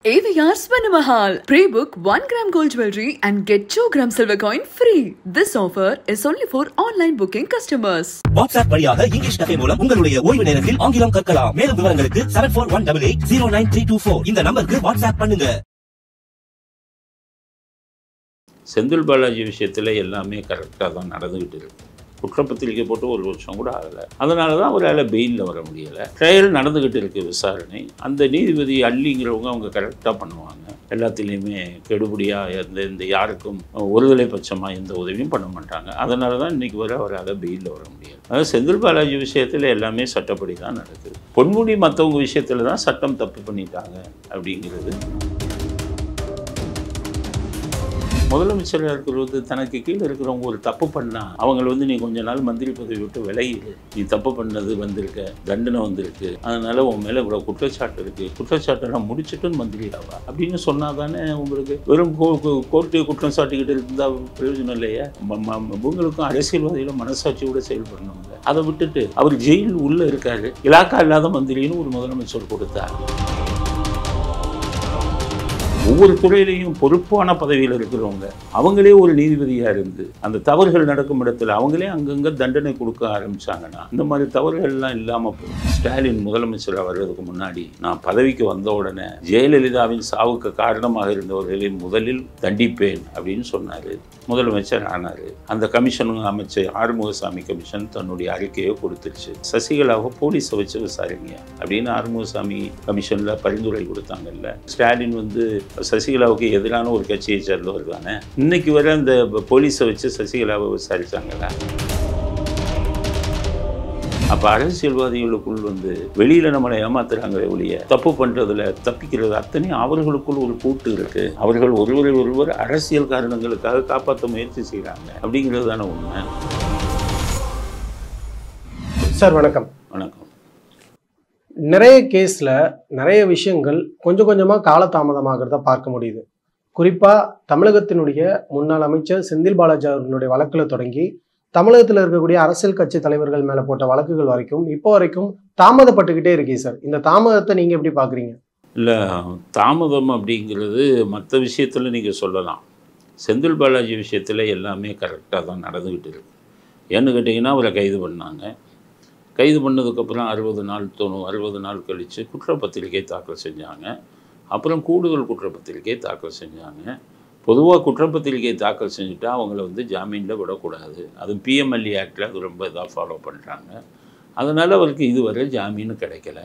AVR Swarnamahal. Pre-book 1 gram gold jewelry and get 2 gram silver coin free. This offer is only for online booking customers. WhatsApp வழியாக English கதை மூலம் உங்களுடைய ஓய்வு நேரத்தில் ஆங்கிலம் கற்கலாம் மேலும் விவரங்களுக்கு seven four one double eight zero nine three two four இந்த நம்பருக்கு வாட்ஸ்அப் பண்ணுங்க செந்தில் பாலாஜி விஷயத்தில் எல்லாமே கரெக்டாக தான் நடந்துக்கிட்டு இருக்கு குற்றப்பத்திரிக்கை போட்டு ஒரு வருஷம் கூட ஆகலை அதனால தான் அவரால் பெயிலில் வர முடியலை ட்ரையல் நடந்துக்கிட்டு இருக்கு விசாரணை அந்த நீதிபதி அள்ளிங்கிறவங்க அவங்க கரெக்டாக பண்ணுவாங்க எல்லாத்துலேயுமே கெடுபடியாக எந்த இந்த யாருக்கும் ஒருதலை பட்சமாக எந்த உதவியும் பண்ண மாட்டாங்க அதனால தான் இன்றைக்கி வரை அவரால் பெயிலில் வர முடியாது அதாவது செந்தில் பாலாஜி விஷயத்தில் எல்லாமே சட்டப்படி தான் நடக்குது பொன்முடி மற்றவங்க விஷயத்தில் தான் சட்டம் தப்பு பண்ணிட்டாங்க அப்படிங்கிறது முதலமைச்சராக இருக்கிறது தனக்கு கீழே இருக்கிறவங்க ஒரு தப்பு பண்ணா அவங்கள வந்து நீ கொஞ்ச நாள் மந்திரி பதவி விட்டு விலகிடு நீ தப்பு பண்ணது வந்திருக்க தண்டனை வந்திருக்கு அதனால உன் மேலே இவ்வளோ குற்றச்சாட்டு இருக்கு குற்றச்சாட்டெல்லாம் முடிச்சுட்டுன்னு மந்திரி ஆவா அப்படின்னு சொன்னா தானே உங்களுக்கு வெறும் கோ- கோ- கோர்ட்டு குற்றம் சாட்டிக்கிட்டு இருந்தா பிரயோஜனம் இல்லையா ம- ம- இவங்களுக்கும் அரசியல்வாதிகளும் மனசாட்சியோட செயல்படணும்ல அதை விட்டுட்டு அவர் ஜெயில் உள்ள இருக்காரு இலாக்கா இல்லாத மந்திரின்னு ஒரு முதலமைச்சர் கொடுத்தார் ஒவ்வொரு துறையிலையும் பொறுப்பான பதவியில் இருக்கிறவங்க அவங்களே ஒரு நீதிபதியாக இருந்து அந்த தவறுகள் நடக்கும் இடத்துல அவங்களே அங்கங்கே தண்டனை கொடுக்க ஆரம்பிச்சாங்கன்னா இந்த மாதிரி தவறுகள்லாம் இல்லாமல் போகும் ஸ்டாலின் முதலமைச்சராக வர்றதுக்கு முன்னாடி நான் பதவிக்கு வந்த உடனே ஜெயலலிதாவின் சாவுக்கு காரணமாக இருந்தவர்களை முதலில் தண்டிப்பேன் அப்படின்னு சொன்னார் முதலமைச்சர் ஆனார் அந்த கமிஷன் அமைச்ச ஆறுமுகசாமி கமிஷன் தன்னுடைய அறிக்கையை கொடுத்துருச்சு சசிகலாவை போலீஸை வச்சு விசாரிங்க அப்படின்னு ஆறுமுகசாமி கமிஷனில் பரிந்துரை கொடுத்தாங்கல்ல ஸ்டாலின் வந்து சசிகலாவுக்கு எதிரான ஒரு கட்சியை சேர்ந்தவர் தானே இன்னைக்கு வரை அந்த போலீஸை வச்சு சசிகலாவை விசாரிச்சாங்களா அப்போ அரசியல்வாதிகளுக்குள் வந்து வெளியில நம்மளை ஏமாத்துறாங்களே ஒழிய தப்பு பண்றதுல தப்பிக்கிறது அத்தனையும் அவர்களுக்குள் ஒரு கூட்டு இருக்கு அவர்கள் ஒருவரை ஒருவர் அரசியல் காரணங்களுக்காக காப்பாற்ற முயற்சி செய்கிறாங்க அப்படிங்கிறது தானே உண்மை சார் வணக்கம் வணக்கம் நிறைய கேஸ்ல நிறைய விஷயங்கள் கொஞ்சம் கொஞ்சமா காலதாமதமாகிறத பார்க்க முடியுது குறிப்பா தமிழகத்தினுடைய முன்னாள் அமைச்சர் செந்தில் பாலாஜி அவர்களுடைய வழக்குல தொடங்கி தமிழகத்தில் இருக்கக்கூடிய அரசியல் கட்சி தலைவர்கள் மேல போட்ட வழக்குகள் வரைக்கும் இப்போ வரைக்கும் தாமதப்பட்டுக்கிட்டே இருக்கே சார் இந்த தாமதத்தை நீங்க எப்படி பாக்குறீங்க இல்லை தாமதம் அப்படிங்கிறது மற்ற விஷயத்தில் நீங்கள் சொல்லலாம் செந்தில் பாலாஜி விஷயத்தில் எல்லாமே கரெக்டாக தான் நடந்துக்கிட்டு இருக்கு ஏன்னு கேட்டிங்கன்னா அவரை கைது பண்ணாங்க கைது பண்ணதுக்கப்புறம் அறுபது நாள் தொண்ணூ அறுபது நாள் கழித்து குற்றப்பத்திரிகை தாக்கல் செஞ்சாங்க அப்புறம் கூடுதல் குற்றப்பத்திரிகை தாக்கல் செஞ்சாங்க பொதுவாக குற்றப்பத்திரிகை தாக்கல் செஞ்சுட்டா அவங்கள வந்து ஜாமீனில் விடக்கூடாது அது பிஎம்எல்ஏ ஆக்டில் அது ரொம்ப இதாக ஃபாலோ பண்ணுறாங்க அதனால் அவருக்கு இதுவரை ஜாமீன் கிடைக்கல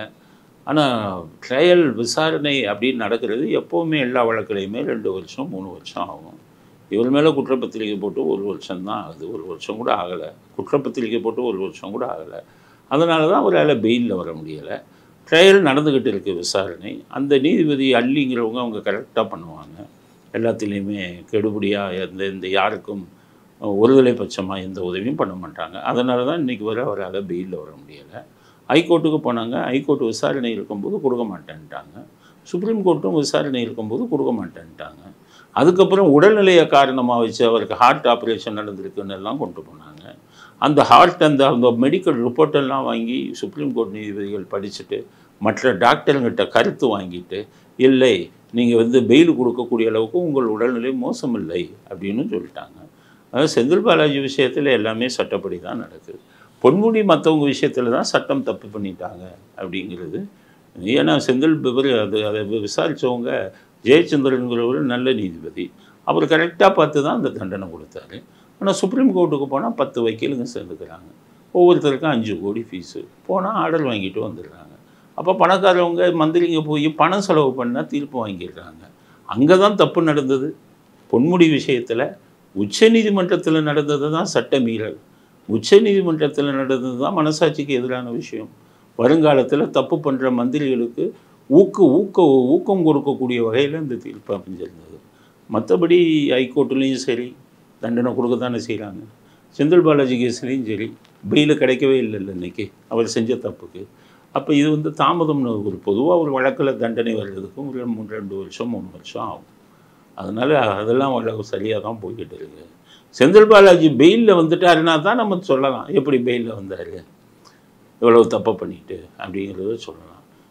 ஆனால் ட்ரையல் விசாரணை அப்படின்னு நடக்கிறது எப்போவுமே எல்லா வழக்குலையுமே ரெண்டு வருஷம் மூணு வருஷம் ஆகும் இவர் மேலே குற்றப்பத்திரிகை போட்டு ஒரு வருஷம் தான் ஆகுது ஒரு வருஷம் கூட ஆகலை குற்றப்பத்திரிகை போட்டு ஒரு வருஷம் கூட ஆகலை அதனால தான் அவரால் பெயிலில் வர முடியலை ட்ரையல் நடந்துக்கிட்டு இருக்குது விசாரணை அந்த நீதிபதி அள்ளிங்கிறவங்க அவங்க கரெக்டாக பண்ணுவாங்க எல்லாத்துலேயுமே கெடுபடியாக எந்த இந்த யாருக்கும் ஒருதலை பட்சமாக எந்த உதவியும் பண்ண மாட்டாங்க அதனால தான் இன்றைக்கி வரை அவரால் பெயிலில் வர முடியலை ஹைகோர்ட்டுக்கு போனாங்க ஹைகோர்ட் விசாரணை இருக்கும்போது கொடுக்க மாட்டேன்ட்டாங்க சுப்ரீம் கோர்ட்டும் விசாரணை இருக்கும்போது கொடுக்க மாட்டேன்ட்டாங்க அதுக்கப்புறம் உடல்நிலையை காரணமாக வச்சு அவருக்கு ஹார்ட் ஆப்ரேஷன் நடந்திருக்குன்னு எல்லாம் கொண்டு போனாங்க அந்த ஹார்ட் அந்த அந்த மெடிக்கல் ரிப்போர்ட்டெல்லாம் வாங்கி சுப்ரீம் கோர்ட் நீதிபதிகள் படிச்சுட்டு மற்ற டாக்டருங்கிட்ட கருத்து வாங்கிட்டு இல்லை நீங்கள் வந்து பெயில் கொடுக்கக்கூடிய அளவுக்கு உங்கள் உடல்நிலை மோசமில்லை அப்படின்னு சொல்லிட்டாங்க அதாவது செந்தில் பாலாஜி விஷயத்தில் எல்லாமே சட்டப்படி தான் நடக்குது பொன்முடி மற்றவங்க விஷயத்தில் தான் சட்டம் தப்பு பண்ணிட்டாங்க அப்படிங்கிறது ஏன்னா செந்தில் இவர் அது அதை விசாரித்தவங்க ஜெயச்சந்திரன்கிறவர் நல்ல நீதிபதி அவர் கரெக்டாக பார்த்து தான் அந்த தண்டனை கொடுத்தாரு ஆனால் சுப்ரீம் கோர்ட்டுக்கு போனால் பத்து வக்கீலுங்க சேர்ந்துக்கிறாங்க ஒவ்வொருத்தருக்கும் அஞ்சு கோடி ஃபீஸு போனால் ஆர்டர் வாங்கிட்டு வந்துடுறாங்க அப்போ பணக்காரவங்க மந்திரிங்க போய் பணம் செலவு பண்ணால் தீர்ப்பு வாங்கிடுறாங்க அங்கே தான் தப்பு நடந்தது பொன்முடி விஷயத்தில் உச்சநீதிமன்றத்தில் நடந்தது தான் சட்ட மீறல் உச்சநீதிமன்றத்தில் நடந்தது தான் மனசாட்சிக்கு எதிரான விஷயம் வருங்காலத்தில் தப்பு பண்ணுற மந்திரிகளுக்கு ஊக்கு ஊக்க ஊக்கம் கொடுக்கக்கூடிய வகையில் இந்த தீர்ப்பு அமைஞ்சிருந்தது மற்றபடி ஹைகோர்ட்லேயும் சரி தண்டனை கொடுக்க தானே செய்கிறாங்க செந்தில் பாலாஜி கேஸ்லேயும் சரி பெயில் கிடைக்கவே இல்லைல்ல இன்னைக்கு அவர் செஞ்ச தப்புக்கு அப்போ இது வந்து தாமதம்னு ஒரு பொதுவாக ஒரு வழக்கில் தண்டனை வர்றதுக்கும் ஒரு மூணு ரெண்டு வருஷம் மூணு வருஷம் ஆகும் அதனால் அதெல்லாம் அவ்வளவு சரியாக தான் போய்கிட்டு இருக்கு செந்தில் பாலாஜி பெயிலில் வந்துட்டாருன்னா தான் நம்ம சொல்லலாம் எப்படி பெயிலில் வந்தார் இவ்வளவு தப்பை பண்ணிட்டு அப்படிங்கிறத சொல்லலாம்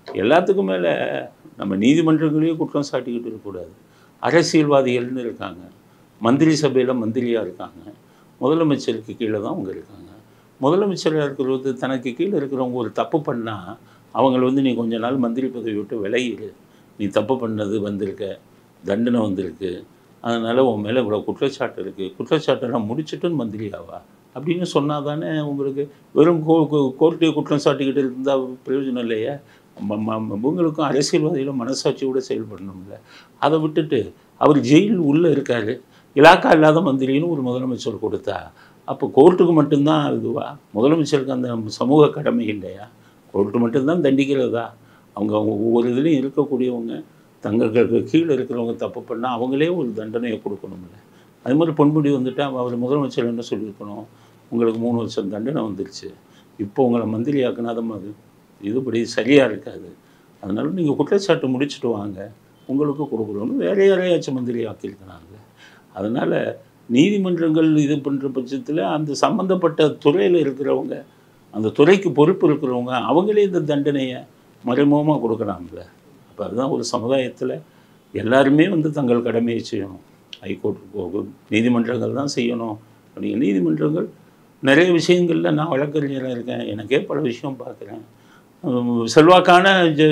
எல்லாத்துக்கும் மேலே நம்ம நீதிமன்றங்களையும் குற்றம் சாட்டிக்கிட்டு இருக்கக்கூடாது அரசியல்வாதிகள்னு இருக்காங்க மந்திரி சபையில் மந்திரியாக இருக்காங்க முதலமைச்சருக்கு கீழே தான் அவங்க இருக்காங்க முதலமைச்சராக இருக்கிறது தனக்கு கீழே இருக்கிறவங்க ஒரு தப்பு பண்ணால் அவங்கள வந்து நீ கொஞ்ச நாள் மந்திரி பதவி விட்டு விலகிடு நீ தப்பு பண்ணது வந்திருக்க தண்டனை வந்திருக்கு அதனால் உன் மேலே இவ்வளோ குற்றச்சாட்டு இருக்குது குற்றச்சாட்டெல்லாம் முடிச்சுட்டுன்னு மந்திரி ஆவா அப்படின்னு சொன்னால் தானே உங்களுக்கு வெறும் கோ கோ- கோர்ட்டை குற்றம் சாட்டிக்கிட்டு இருந்தால் பிரயோஜனம் இல்லையே ம- ம- இவங்களுக்கும் அரசியல்வாதிகளும் மனசாட்சியோட செயல்படணும்ல அதை விட்டுட்டு அவர் ஜெயில் உள்ளே இருக்காரு இலாக்கா இல்லாத மந்திரின்னு ஒரு முதலமைச்சர் கொடுத்தா அப்போ கோர்ட்டுக்கு மட்டும்தான் இதுவா முதலமைச்சருக்கு அந்த சமூக கடமை இல்லையா கோர்ட்டு மட்டும்தான் தண்டிக்கிறதா அவங்க அவங்க ஒவ்வொரு இதுலேயும் இருக்கக்கூடியவங்க தங்களுக்கு கீழே இருக்கிறவங்க தப்பு பண்ணால் அவங்களே ஒரு தண்டனையை கொடுக்கணும்ல அது மாதிரி பொன்முடி வந்துட்டா அவர் முதலமைச்சர் என்ன சொல்லியிருக்கணும் உங்களுக்கு மூணு வருஷம் தண்டனை வந்துருச்சு இப்போ உங்களை மந்திரி ஆக்குனாதான் அது இதுபடி சரியாக இருக்காது அதனால நீங்கள் குற்றச்சாட்டு முடிச்சுட்டு வாங்க உங்களுக்கு கொடுக்குறோன்னு வேற யாரையாச்சும் மந்திரி ஆக்கியிருக்கிறாங்க அதனால் நீதிமன்றங்கள் இது பண்ணுற பட்சத்தில் அந்த சம்மந்தப்பட்ட துறையில் இருக்கிறவங்க அந்த துறைக்கு பொறுப்பு இருக்கிறவங்க அவங்களே இந்த தண்டனையை மறைமுகமாக கொடுக்குறாங்கல்ல அப்போ அதுதான் ஒரு சமுதாயத்தில் எல்லாருமே வந்து தங்கள் கடமையை செய்யணும் ஹைகோர்ட்டுக்கு போகும் நீதிமன்றங்கள் தான் செய்யணும் அப்படிங்க நீதிமன்றங்கள் நிறைய விஷயங்களில் நான் வழக்கறிஞராக இருக்கேன் எனக்கே பல விஷயம் பார்க்குறேன் உம், செல்வாக்கான ஜ-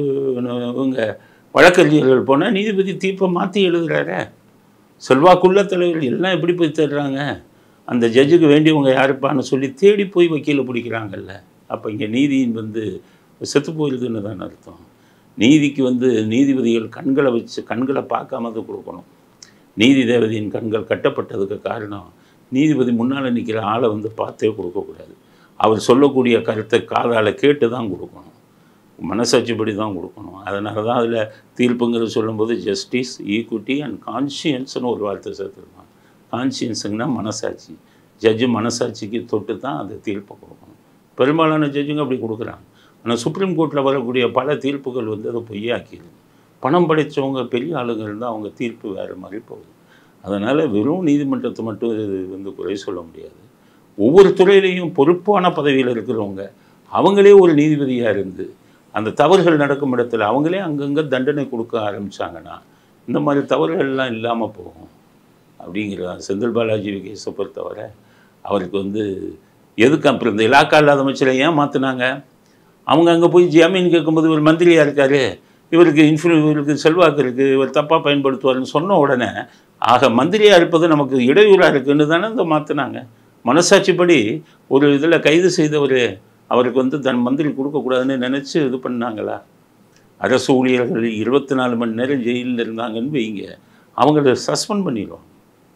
இவங்க வழக்கறிஞர்கள் போனால் நீதிபதி தீர்ப்பை மாற்றி எழுதுறாரே செல்வாக்குள்ள தலைவர்கள் எல்லாம் எப்படி போய் தேடுறாங்க அந்த ஜட்ஜுக்கு வேண்டியவங்க யாருப்பான்னு சொல்லி தேடி போய் வக்கீலை பிடிக்கிறாங்கல்ல அப்போ இங்கே நீதியின் வந்து செத்து போயிருதுன்னு தான் அர்த்தம் நீதிக்கு வந்து நீதிபதிகள் கண்களை வச்சு கண்களை பார்க்காம அதை கொடுக்கணும் நீதி தேவதையின் கண்கள் கட்டப்பட்டதுக்கு காரணம் நீதிபதி முன்னால் நிற்கிற ஆளை வந்து பார்த்தே கொடுக்கக்கூடாது அவர் சொல்லக்கூடிய கருத்தை காதால் கேட்டு தான் கொடுக்கணும் மனசாட்சிப்படி தான் கொடுக்கணும் அதனால தான் அதில் தீர்ப்புங்கிறது சொல்லும்போது ஜஸ்டிஸ் ஈக்குவிட்டி அண்ட் கான்ஷியன்ஸ்னு ஒரு வார்த்தை சேர்த்துருக்காங்க கான்ஷியன்ஸுங்கன்னா மனசாட்சி ஜட்ஜு மனசாட்சிக்கு தொட்டு தான் அந்த தீர்ப்பை கொடுக்கணும் பெரும்பாலான ஜட்ஜுங்க அப்படி கொடுக்குறாங்க ஆனால் சுப்ரீம் கோர்ட்டில் வரக்கூடிய பல தீர்ப்புகள் வந்து அதை பொய்யாக்கிடுது பணம் படைத்தவங்க பெரிய ஆளுங்க இருந்தால் அவங்க தீர்ப்பு வேறு மாதிரி போகுது அதனால் வெறும் நீதிமன்றத்தை மட்டும் இது வந்து குறை சொல்ல முடியாது ஒவ்வொரு துறையிலையும் பொறுப்பான பதவியில் இருக்கிறவங்க அவங்களே ஒரு நீதிபதியாக இருந்து அந்த தவறுகள் நடக்கும் இடத்துல அவங்களே அங்கங்கே தண்டனை கொடுக்க ஆரம்பிச்சாங்கன்னா இந்த மாதிரி தவறுகள்லாம் இல்லாமல் போகும் அப்படிங்கிற செந்தில் பாலாஜி கேஸை பொறுத்தவரை அவருக்கு வந்து எதுக்கு அப்புறம் இந்த இலாக்கா இல்லாத அமைச்சரை ஏன் மாற்றினாங்க அவங்க அங்கே போய் ஜாமீன் கேட்கும்போது இவர் மந்திரியாக இருக்காரு இவருக்கு இன்ஃப்ளூ இவருக்கு செல்வாக்கு இருக்குது இவர் தப்பாக பயன்படுத்துவார்னு சொன்ன உடனே ஆக மந்திரியாக இருப்பது நமக்கு இடையூறாக இருக்குன்னு தானே இந்த மாற்றினாங்க மனசாட்சிப்படி ஒரு இதில் கைது செய்தவர் அவருக்கு வந்து தன் மந்திரி கொடுக்கக்கூடாதுன்னு நினச்சி இது பண்ணாங்களா அரசு ஊழியர்கள் இருபத்தி நாலு மணி நேரம் ஜெயிலில் இருந்தாங்கன்னு வைங்க அவங்கள சஸ்பெண்ட் பண்ணிடுவாங்க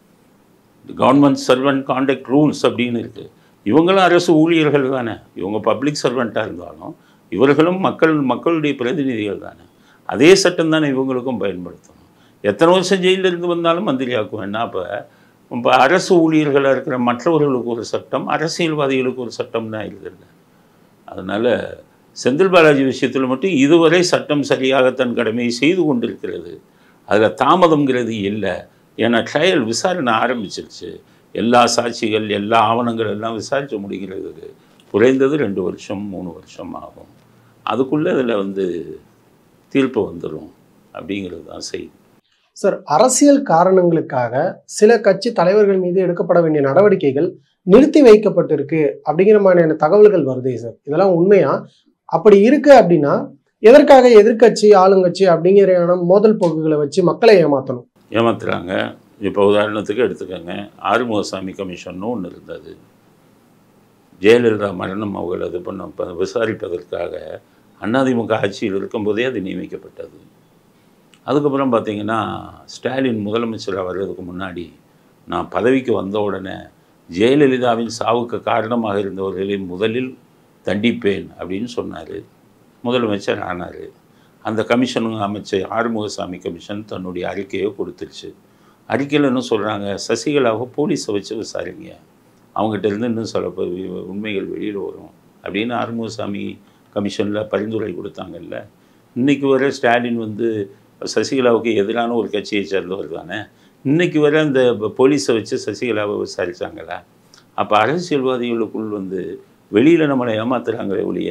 கவர்மெண்ட் சர்வெண்ட் கான்டக்ட் ரூல்ஸ் அப்படின்னு இருக்குது இவங்களும் அரசு ஊழியர்கள் தானே இவங்க பப்ளிக் சர்வெண்ட்டாக இருந்தாலும் இவர்களும் மக்கள் மக்களுடைய பிரதிநிதிகள் தானே அதே சட்டம் தானே இவங்களுக்கும் பயன்படுத்தணும் எத்தனை வருஷம் ஜெயிலில் இருந்து வந்தாலும் மந்திரி ஆக்குவேன்னா அப்போ இப்போ அரசு ஊழியர்களாக இருக்கிற மற்றவர்களுக்கு ஒரு சட்டம் அரசியல்வாதிகளுக்கு ஒரு சட்டம்னா இருக்குதுல்ல அதனால் செந்தில் பாலாஜி விஷயத்தில் மட்டும் இதுவரை சட்டம் சரியாக தன் கடமையை செய்து கொண்டிருக்கிறது அதில் தாமதம்ங்கிறது இல்லை ஏன்னா ட்ரையல் விசாரணை ஆரம்பிச்சிருச்சு எல்லா சாட்சிகள் எல்லா ஆவணங்கள் எல்லாம் விசாரித்து முடிக்கிறதுக்கு குறைந்தது ரெண்டு வருஷம் மூணு வருஷம் ஆகும் அதுக்குள்ளே அதில் வந்து தீர்ப்பு வந்துடும் அப்படிங்கிறது தான் செய்தி சார் அரசியல் காரணங்களுக்காக சில கட்சி தலைவர்கள் மீது எடுக்கப்பட வேண்டிய நடவடிக்கைகள் நிறுத்தி வைக்கப்பட்டிருக்கு அப்படிங்கிற மாதிரியான தகவல்கள் வருதே சார் இதெல்லாம் உண்மையா அப்படி இருக்கு அப்படின்னா எதற்காக எதிர்க்கட்சி ஆளுங்கட்சி அப்படிங்கிற மோதல் போக்குகளை வச்சு மக்களை ஏமாத்தணும் ஏமாத்துறாங்க இப்போ உதாரணத்துக்கு எடுத்துக்கோங்க ஆறுமுகசாமி கமிஷன்னு ஒன்று இருந்தது ஜெயலலிதா மரணம் அவர்கள் இது பண்ண ப- விசாரிப்பதற்காக அதிமுக ஆட்சியில் இருக்கும்போதே அது நியமிக்கப்பட்டது அதுக்கப்புறம் பார்த்தீங்கன்னா ஸ்டாலின் முதலமைச்சராக வர்றதுக்கு முன்னாடி நான் பதவிக்கு வந்த உடனே ஜெயலலிதாவின் சாவுக்கு காரணமாக இருந்தவர்களை முதலில் தண்டிப்பேன் அப்படின்னு சொன்னார் முதலமைச்சர் ஆனார் அந்த கமிஷனும் அமைச்சர் ஆறுமுகசாமி கமிஷன் தன்னுடைய அறிக்கையை கொடுத்துருச்சு அறிக்கையில் என்ன சொல்கிறாங்க சசிகலாவை போலீஸை வச்சு விசாரிங்க அவங்ககிட்ட இருந்து இன்னும் சில ப- வி- உண்மைகள் வெளியில் வரும் அப்படின்னு ஆறுமுகசாமி கமிஷனில் பரிந்துரை கொடுத்தாங்கல்ல இன்னைக்கு வரை ஸ்டாலின் வந்து சசிகலாவுக்கு எதிரான ஒரு கட்சியை சேர்ந்தவர் தானே இன்னைக்கு வரை அந்த ப- போலீஸை வச்சு சசிகலாவை விசாரிச்சாங்களா அப்போ அரசியல்வாதிகளுக்குள் வந்து வெளியில் நம்மளை ஏமாத்துறாங்களே ஒழிய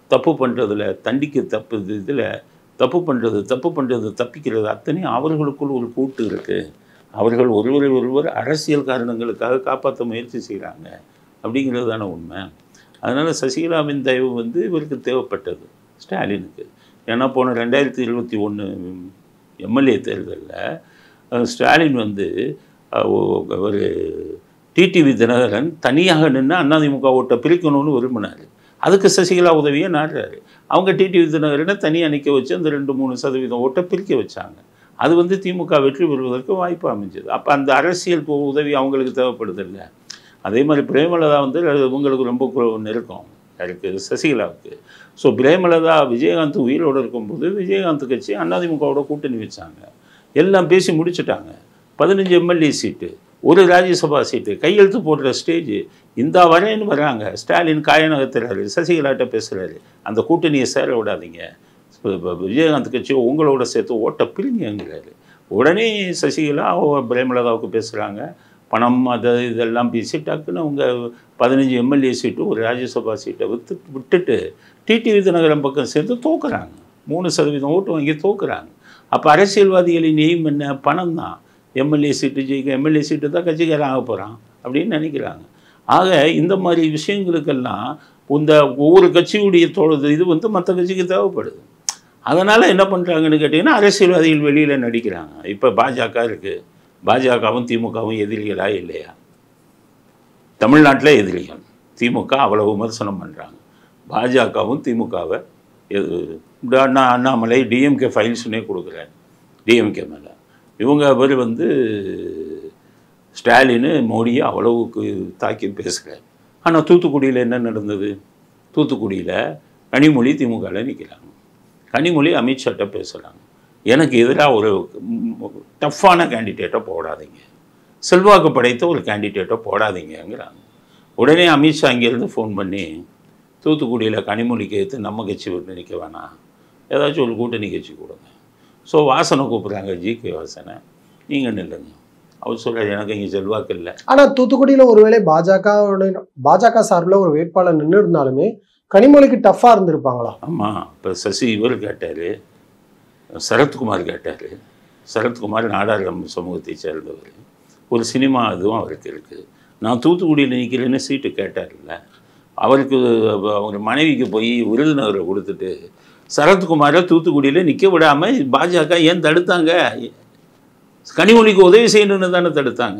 தப்பு பண்ணுறதுல தண்டிக்க தப்பு இதில் தப்பு பண்ணுறது தப்பு பண்ணுறது தப்பிக்கிறது அத்தனையும் அவர்களுக்குள் ஒரு கூட்டு இருக்குது அவர்கள் ஒருவரை ஒருவர் அரசியல் காரணங்களுக்காக காப்பாற்ற முயற்சி செய்கிறாங்க அப்படிங்கிறது தானே உண்மை அதனால் சசிகலாவின் தயவு வந்து இவருக்கு தேவைப்பட்டது ஸ்டாலினுக்கு ஏன்னா போன ரெண்டாயிரத்தி இருபத்தி ஒன்று எம்எல்ஏ தேர்தலில் ஸ்டாலின் வந்து அஹ், ஒ- ஒரு டிடிவி தினகரன் தனியாக நின்று அதிமுக ஓட்டை பிரிக்கணும்னு விரும்பினார் அதுக்கு சசிகலா உதவியை நாடுறாரு அவங்க டிடிவி தினகரனை தனியாக நிற்க வச்சு அந்த ரெண்டு மூணு சதவீதம் ஓட்டை பிரிக்க வச்சாங்க அது வந்து திமுக வெற்றி பெறுவதற்கு வாய்ப்பு அமைஞ்சது அப்போ அந்த அரசியல் உ- உதவி அவங்களுக்கு தேவைப்படுது இல்லை அதே மாதிரி பிரேமலதா வந்து அது இவங்களுக்கு ரொம்ப கு- நெருக்கம் யாருக்கு சசிகலாவுக்கு ஸோ பிரேமலதா விஜயகாந்த் உயிரோடு இருக்கும்போது விஜயகாந்த் கட்சி அதிமுகவோட கூட்டணி வச்சாங்க எல்லாம் பேசி முடிச்சிட்டாங்க பதினஞ்சு எம்எல்ஏ சீட்டு ஒரு ராஜ்யசபா சீட்டு கையெழுத்து போடுற ஸ்டேஜ் இந்த வரேன்னு வராங்க ஸ்டாலின் காயநகர்த்துறாரு சசிகலாட்ட பேசுகிறாரு அந்த கூட்டணியை சேர விடாதீங்க இப்ப- இப்ப விஜயகாந்த் கட்சி உங்களோட சேர்த்து ஓட்ட பிரிங்கிறாரு உடனே சசிகலா அவ பிரேமலதாவுக்கு பேசுகிறாங்க பணம் அது இதெல்லாம் பேசி டக்குன்னு அவங்க பதினஞ்சு எம்எல்ஏ சீட்டு ஒரு ராஜ்யசபா சீட்டை வித்து விட்டுட்டு டிடிவி தினகரன் பக்கம் சேர்ந்து தோக்குறாங்க மூணு சதவீதம் ஓட்டு வாங்கி தோக்குறாங்க அப்போ அரசியல்வாதிகளின் எய்ம் என்ன பணம் தான் எம்எல்ஏ சீட்டு ஜெயிக்க எம்எல்ஏ சீட்டு தான் கட்சிக்காரன் ஆக போகிறான் அப்படின்னு நினைக்கிறாங்க ஆக இந்த மாதிரி விஷயங்களுக்கெல்லாம் இந்த ஒவ்வொரு கட்சியுடைய தோழது இது வந்து மற்ற கட்சிக்கு தேவைப்படுது அதனால் என்ன பண்ணுறாங்கன்னு கேட்டிங்கன்னா அரசியல்வாதிகள் வெளியில் நடிக்கிறாங்க இப்போ பாஜக இருக்குது பாஜகவும் திமுகவும் எதிரிகளா இல்லையா தமிழ்நாட்டில் எதிரிகள் திமுக அவ்வளவு விமர்சனம் பண்ணுறாங்க பாஜகவும் திமுகவை எது இப்படி அண்ணா அண்ணாமலை டிஎம்கே ஃபைல்ஸ்னே கொடுக்குறாரு டிஎம்கே மேலே இவங்க அவர் வந்து ஸ்டாலின் மோடியை அவ்வளவுக்கு தாக்கி பேசுகிறார் ஆனால் தூத்துக்குடியில் என்ன நடந்தது தூத்துக்குடியில் கனிமொழி திமுகவில் நிற்கிறாங்க கனிமொழி அமித்ஷாட்ட பேசுகிறாங்க எனக்கு எதிராக ஒரு டஃப்பான கேண்டிடேட்டை போடாதீங்க செல்வாக்கு படைத்த ஒரு கேண்டிடேட்டை போடாதீங்கங்கிறாங்க உடனே அமித்ஷா இங்கேருந்து ஃபோன் பண்ணி தூத்துக்குடியில் கனிமொழிக்கு எடுத்து நம்ம கட்சி விட்டு நிற்க வேணாம் ஏதாச்சும் ஒரு கூட்டணி கட்சி கொடுங்க ஸோ வாசனை கூப்பிட்றாங்க ஜி கே வாசனை நீங்கள் நில்லுங்க அவர் சொல்கிறார் எனக்கு இங்கே செல்வாக்கு இல்லை ஆனா தூத்துக்குடியில ஒருவேளை பாஜக பாஜக சார்பில் ஒரு வேட்பாளர் நின்று இருந்தாலுமே கனிமொழிக்கு டஃப்பா இருந்திருப்பாங்களா ஆமாம் இப்போ சசி இவர் கேட்டார் சரத்குமார் கேட்டார் சரத்குமார் நாடார் சமூகத்தை சேர்ந்தவர் ஒரு சினிமா இதுவும் அவருக்கு இருக்குது நான் தூத்துக்குடியில் நிற்கிறேன்னு சீட்டு கேட்டார்ல அவருக்கு அவர் மனைவிக்கு போய் விருதுநகரை கொடுத்துட்டு சரத்குமாரை தூத்துக்குடியில் நிற்க விடாமல் பாஜக ஏன் தடுத்தாங்க கனிமொழிக்கு உதவி செய்யணும்னு தானே தடுத்தாங்க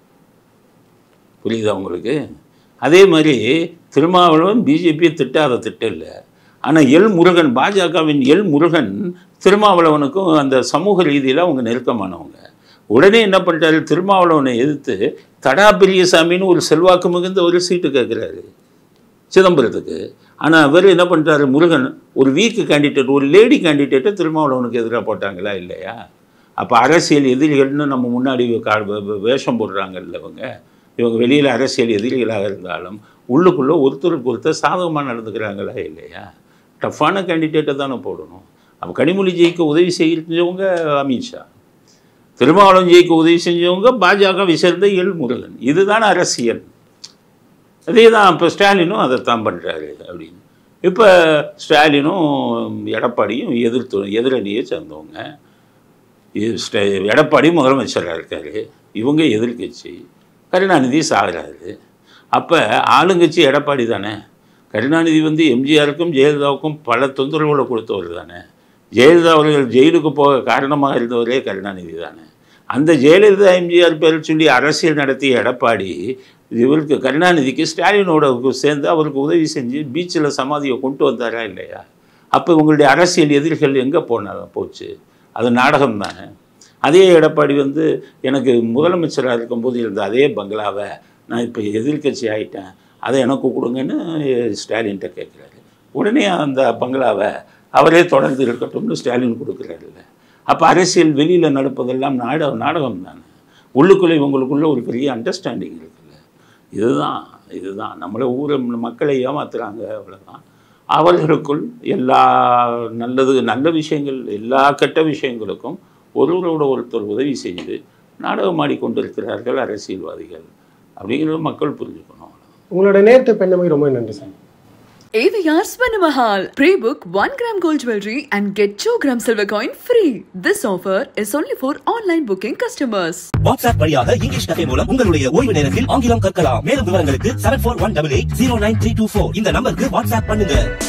புரியுதா உங்களுக்கு அதே மாதிரி திருமாவளவன் பிஜேபியை திட்டாத திட்டம் இல்லை ஆனால் எல் முருகன் பாஜகவின் எல் முருகன் திருமாவளவனுக்கும் அந்த சமூக ரீதியில் அவங்க நெருக்கமானவங்க உடனே என்ன பண்ணிட்டாரு திருமாவளவனை எதிர்த்து தடா பெரியசாமின்னு ஒரு செல்வாக்கு மிகுந்த ஒரு சீட்டு கேட்குறாரு சிதம்பரத்துக்கு ஆனால் அவர் என்ன பண்ணிட்டாரு முருகன் ஒரு வீக்கு கேண்டிடேட் ஒரு லேடி கேண்டிடேட்டை திருமாவளவனுக்கு எதிராக போட்டாங்களா இல்லையா அப்போ அரசியல் எதிரிகள்னு நம்ம முன்னாடி கா- வே- வே- வேஷம் போடுறாங்கல்ல இவங்க இவங்க வெளியில் அரசியல் எதிரிகளாக இருந்தாலும் உள்ளுக்குள்ளே ஒருத்தருக்கு ஒருத்தர் சாதகமாக நடந்துக்கிறாங்களா இல்லையா டஃப்பான கேண்டிடேட்டை தானே போடணும் அப்போ கனிமொழி ஜெயிக்க உதவி செஞ்சவங்க அமித்ஷா திருமாவளவன் ஜெயிக்க உதவி செஞ்சவங்க பாஜகவை சேர்ந்த எல் முருகன் இதுதான் அரசியல் அதே தான் இப்போ ஸ்டாலினும் அதைத்தான் பண்ணுறாரு அப்படின்னு இப்போ ஸ்டாலினும் எடப்பாடியும் எதிர்த்து எதிரணியை சேர்ந்தவங்க இது ஸ்ட- எடப்பாடி முதலமைச்சராக இருக்கார் இவங்க எதிர்க்கட்சி கருணாநிதி சாகுறாரு அப்போ ஆளுங்கட்சி எடப்பாடி தானே கருணாநிதி வந்து எம்ஜிஆருக்கும் ஜெயலலிதாவுக்கும் பல தொந்தரவுகளை கொடுத்தவர் தானே ஜெயலலிதா அவர்கள் ஜெயிலுக்கு போக காரணமாக இருந்தவரே கருணாநிதி தானே அந்த ஜெயலலிதா எம்ஜிஆர் பேர் சொல்லி அரசியல் நடத்திய எடப்பாடி இவருக்கு கருணாநிதிக்கு ஸ்டாலினோட சேர்ந்து அவருக்கு உதவி செஞ்சு பீச்சில் சமாதியை கொண்டு வந்தாரா இல்லையா அப்போ உங்களுடைய அரசியல் எதிரிகள் எங்கே போனா போச்சு அது நாடகம் தானே அதே எடப்பாடி வந்து எனக்கு முதலமைச்சராக இருக்கும்போது இருந்த அதே பங்களாவை நான் இப்போ எதிர்க்கட்சி ஆயிட்டேன் அதை எனக்கு கொடுங்கன்னு ஸ்டாலின்கிட்ட கேட்குறாரு உடனே அந்த பங்களாவை அவரே தொடர்ந்து இருக்கட்டும்னு ஸ்டாலின் கொடுக்குறாருல்ல அப்போ அரசியல் வெளியில் நடப்பதெல்லாம் நாட நாடகம் தானே உள்ளுக்குள்ளே இவங்களுக்குள்ள ஒரு பெரிய அண்டர்ஸ்டாண்டிங் இருக்குல்ல இதுதான் இதுதான் நம்மளை ஊரை மக்களை ஏமாத்துறாங்க அவ்வளோதான் அவர்களுக்குள் எல்லா நல்லது நல்ல விஷயங்கள் எல்லா கெட்ட விஷயங்களுக்கும் ஒருவரோட ஒருத்தர் உதவி செய்து நாடகம் ஆடிக்கொண்டிருக்கிறார்கள் அரசியல்வாதிகள் அப்படிங்கிறத மக்கள் புரிஞ்சுக்கணும் உங்களோட நேர்த்த பெண்ணமை ரொம்ப நன்றி sir AVR Swarnamahal. Pre-book 1 gram gold jewelry and get 2 gram silver coin free. This offer is only for online booking customers. WhatsApp வழியாக இங்கிலீஷ் கஃபே மூலம் உங்களுடைய ஓய்வு நேரத்தில் ஆங்கிலம் கற்கலாம் மேலும் விவரங்களுக்கு seven four one double eight zero nine three two four இந்த நம்பருக்கு வாட்ஸ்அப் பண்ணுங்க